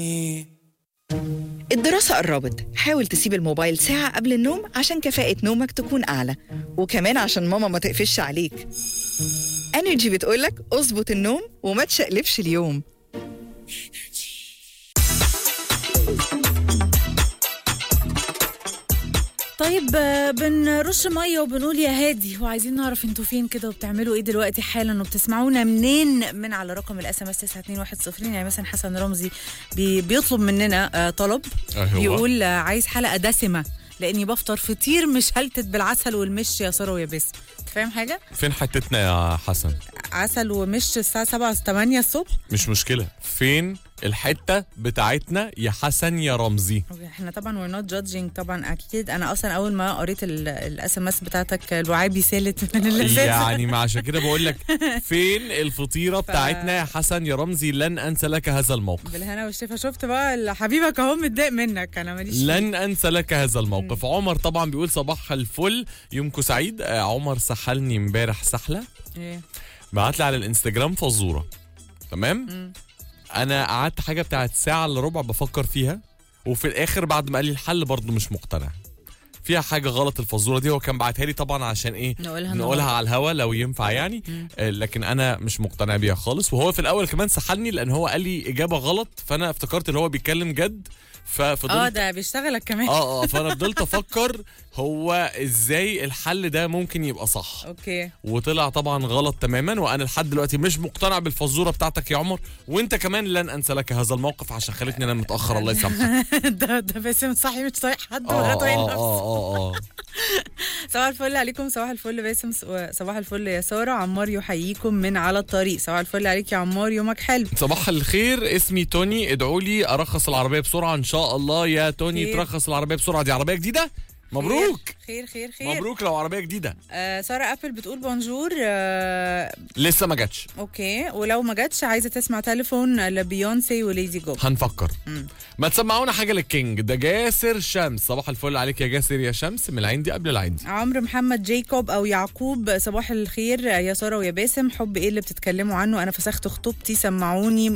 الدراسة قربت حاول تسيب الموبايل ساعة قبل النوم عشان كفاءة نومك تكون أعلى وكمان عشان ماما ما تقفش عليك انرجي بتقولك اظبط النوم وما تشقلبش اليوم طيب آه، بنرش ميه وبنقول يا هادي وعايزين نعرف انتوا فين كده وبتعملوا ايه دلوقتي حالا وبتسمعونا منين من على رقم الاس ام اس 92110 يعني مثلا حسن رمزي بي بيطلب مننا آه، طلب أيوة. بيقول آه، عايز حلقه دسمه لاني بفطر فطير مشلتت بالعسل والمش يا ساره ويا باسم انت فاهم حاجه فين حتتنا يا حسن عسل ومش الساعه 7 8 الصبح مش مشكلة فين الحتة بتاعتنا يا حسن يا رمزي أوكي، احنا طبعا we're not judging طبعا اكيد انا اصلا اول ما قريت الاس ام اس بتاعتك الوعابي سالت من الاساس يعني ما عشان كده بقول لك فين الفطيرة بتاعتنا يا حسن يا رمزي لن أنسى لك هذا الموقف بالهنا والشفا شفت بقى حبيبك اهو متضايق منك انا ماليش فيه. لن انسى لك هذا الموقف عمر طبعا بيقول صباح الفل يومكم سعيد آه، عمر سحلني امبارح سحله ايه بعت لي على الانستجرام فزوره تمام انا قعدت حاجه بتاعت ساعه الا ربع بفكر فيها وفي الاخر بعد ما قال لي الحل برضه مش مقتنع فيها حاجه غلط الفزوره دي هو كان بعتها لي طبعا عشان ايه نقولها نقولها النهاردة. على الهوا لو ينفع يعني آه، لكن انا مش مقتنع بيها خالص وهو في الاول كمان سحلني لان هو قال لي اجابه غلط فانا افتكرت ان هو بيتكلم جد ففضلت اه ده بيشتغلك كمان اه اه فانا فضلت افكر هو ازاي الحل ده ممكن يبقى صح اوكي وطلع طبعا غلط تماما وانا لحد دلوقتي مش مقتنع بالفزوره بتاعتك يا عمر وانت كمان لن انسى لك هذا الموقف عشان خلتني انام متاخر الله يسامحك ده ده باسم صحي مش طايق حد اه ولا طايق اه نفسه اه اه صباح الفل عليكم صباح الفل باسم صباح الفل يا ساره عمار يحييكم من على الطريق صباح الفل عليك يا عمار يومك حلو صباح الخير اسمي توني ادعوا لي ارخص العربيه بسرعه ان شاء الله يا توني خير. ترخص العربيه بسرعه دي عربيه جديده مبروك خير خير خير مبروك لو عربيه جديده آه ساره ابل بتقول بونجور آه لسه ما جاتش اوكي ولو ما جاتش عايزه تسمع تليفون لبيونسي وليدي جو هنفكر ما تسمعونا حاجه للكينج ده جاسر شمس صباح الفل عليك يا جاسر يا شمس من العندي قبل العندي عمرو محمد جيكوب او يعقوب صباح الخير يا ساره ويا باسم حب ايه اللي بتتكلموا عنه انا فسخت خطوبتي سمعوني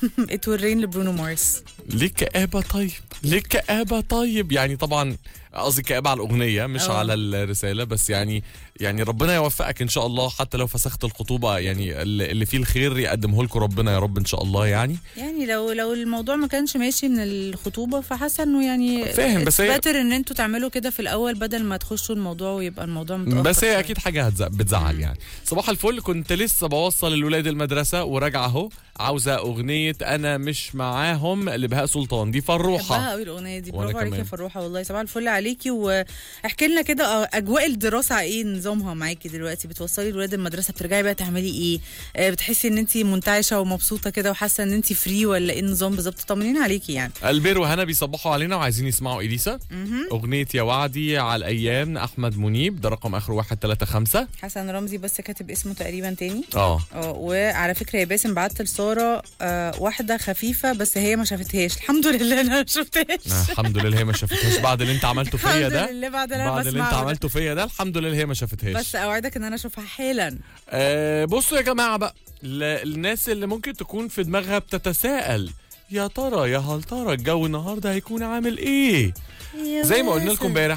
اتورين لبرونو مارس ليه كآبة طيب ليه كآبة طيب يعني طبعا قصدي كآبة على الأغنية مش أوه. على الرسالة بس يعني يعني ربنا يوفقك إن شاء الله حتى لو فسخت الخطوبة يعني اللي اللي فيه الخير يقدمه لكم ربنا يا رب إن شاء الله يعني يعني لو لو الموضوع ما كانش ماشي من الخطوبه فحاسه انه يعني فاهم، بس هي- باتر ان انتوا تعملوا كده في الاول بدل ما تخشوا الموضوع ويبقى الموضوع متاخر بس هي شوية. اكيد حاجه هتز- بتزعل يعني صباح الفل كنت لسه بوصل الولاد المدرسه وراجعه اهو عاوزه اغنيه انا مش معاهم لبهاء سلطان دي بحبها فروحه قوي الاغنيه دي وأنا برافو عليكي يا كمان. فروحه والله صباح الفل عليكي واحكي لنا كده آه، اجواء الدراسه ايه نظامها معاكي دلوقتي بتوصلي الولاد المدرسه بترجعي بقى تعملي ايه آه، بتحسي ان انت منتعشه ومبسوطه كده وحاسه ان انت فري ولا ايه النظام بالظبط طمنينا عليكي يعني البير وهنا بيصبحوا علينا وعايزين يسمعوا اليسا اغنيه يا وعدي على الايام احمد منيب ده رقم اخره 135 حسن رمزي بس كاتب اسمه تقريبا تاني اه اه وعلى فكره يا باسم بعت لساره آه واحده خفيفه بس هي ما شافتهاش الحمد لله انا ما شفتهاش الحمد لله هي ما شافتهاش بعد اللي انت عملته فيا الحمد ده لله بعد اللي انا بعد اللي انت بسمعه ده. عملته فيا ده الحمد لله هي ما شافتهاش بس اوعدك ان انا اشوفها حالا آه بصوا يا جماعه بقى ل- الناس اللي ممكن تكون في دماغها بتتساءل يا ترى يا هل ترى الجو النهارده هيكون عامل ايه زي ما قلنا لكم امبارح